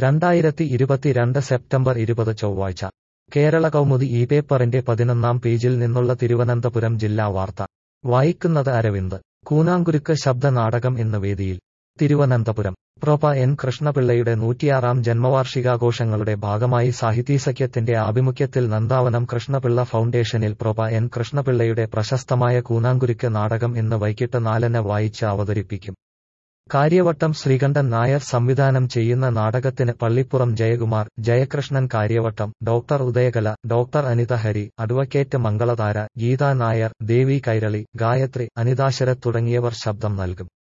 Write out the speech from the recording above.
രണ്ടായിരത്തി ഇരുപത്തിരണ്ട് സെപ്റ്റംബർ ഇരുപത് ചൊവ്വാഴ്ച കേരള കൗമുദി ഈ പേപ്പറിന്റെ പതിനൊന്നാം പേജിൽ നിന്നുള്ള തിരുവനന്തപുരം ജില്ലാ വാർത്ത വായിക്കുന്നത് അരവിന്ദ് കൂനാങ്കുരുക്ക് ശബ്ദ നാടകം ഇന്ന് വേദിയിൽ തിരുവനന്തപുരം പ്രൊപ എൻ കൃഷ്ണപിള്ളയുടെ നൂറ്റിയാറാം ജന്മവാർഷികാഘോഷങ്ങളുടെ ഭാഗമായി സാഹിതീസഖ്യത്തിന്റെ ആഭിമുഖ്യത്തിൽ നന്ദാവനം കൃഷ്ണപിള്ള ഫൗണ്ടേഷനിൽ പ്രൊപ എൻ കൃഷ്ണപിള്ളയുടെ പ്രശസ്തമായ കൂനാങ്കുരുക്ക് നാടകം ഇന്ന് വൈകിട്ട് നാലിന് വായിച്ച് അവതരിപ്പിക്കും കാര്യവട്ടം ശ്രീകണ്ഠൻ നായർ സംവിധാനം ചെയ്യുന്ന നാടകത്തിന് Pallippuram Jayakumar Jayakrishnan Kariavattom doctor Udayakala doctor Anitha Hari advocate Mangalathara Geetha Nair Devi Kairali Gayathri Anitha Sharath തുടങ്ങിയവർ ശബ്ദം നൽകും